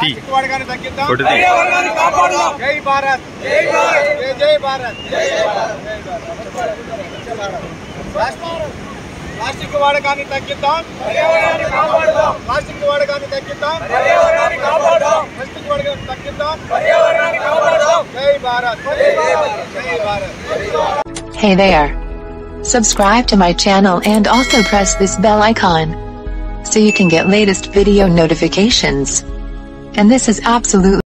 Plastic వాడకాన్ని తగ్గిద్దాం కొట్టు. పర్యావరణాన్ని కాపాడుదాం జై భారత్ జై భారత్ జై జై భారత్ జై భారత్ ప్లాస్టిక్- ప్లాస్టిక్ వాడకాన్ని తగ్గిద్దాం పర్యావరణాన్ని కాపాడుదాం ప్లాస్టిక్ వాడకాన్ని తగ్గిద్దాం పర్యావరణాన్ని కాపాడుదాం ప్లాస్టిక్ వాడకాన్ని తగ్గిద్దాం పర్యావరణాన్ని కాపాడుదాం జై భారత్ జై భారత్ జై Bharat Hey there. Subscribe to my channel and also press this bell icon. So you can get latest video notifications. And this is absolutely